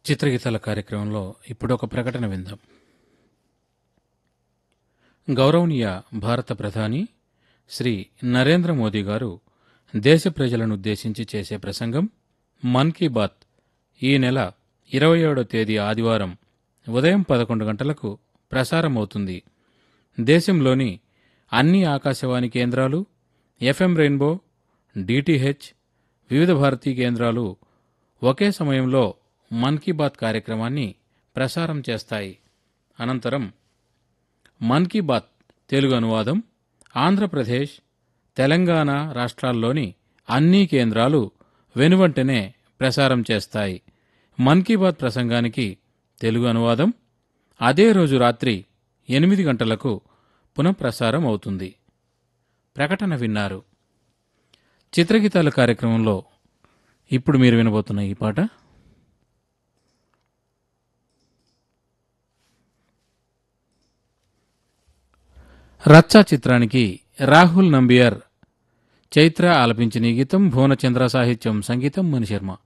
చిత్రగీతాల కార్యక్రమంలో ఇప్పుడు ఒక ప్రకటన విందాం గౌరవనీయ భారత ప్రధాని శ్రీ నరేంద్ర మోదీ గారు దేశ ప్రజలను ఉద్దేశించి చేసే ప్రసంగం మన్ కీ బాత్ ఈ నెల ఇరవై ఏడో తేదీ ఆదివారం ఉదయం పదకొండు గంటలకు ప్రసారమవుతుంది దేశంలోని అన్ని ఆకాశవాణి కేంద్రాలు ఎఫ్ఎం రెయిన్బో డిటిహెచ్ వివిధ భారతీ కేంద్రాలు ఒకే సమయంలో మన్ కీ బాత్ కార్యక్రమాన్ని ప్రసారం చేస్తాయి అనంతరం మన్ కీ బాత్ తెలుగు అనువాదం ఆంధ్రప్రదేశ్ తెలంగాణ రాష్ట్రాల్లోని అన్ని కేంద్రాలు వెనువెంటనే ప్రసారం చేస్తాయి మన్ కీ బాత్ ప్రసంగానికి తెలుగు అనువాదం అదే రోజు రాత్రి ఎనిమిది గంటలకు పునఃప్రసారం అవుతుంది ప్రకటన విన్నారు చిత్రగీతాల కార్యక్రమంలో ఇప్పుడు మీరు వినబోతున్న ఈ పాట రచ్చా చిత్రానికి రాహుల్ నంబియర్ చైత్ర ఆలపించిన ఈ గీతం భువనచంద్ర సాహిత్యం సంగీతం మణిశర్మ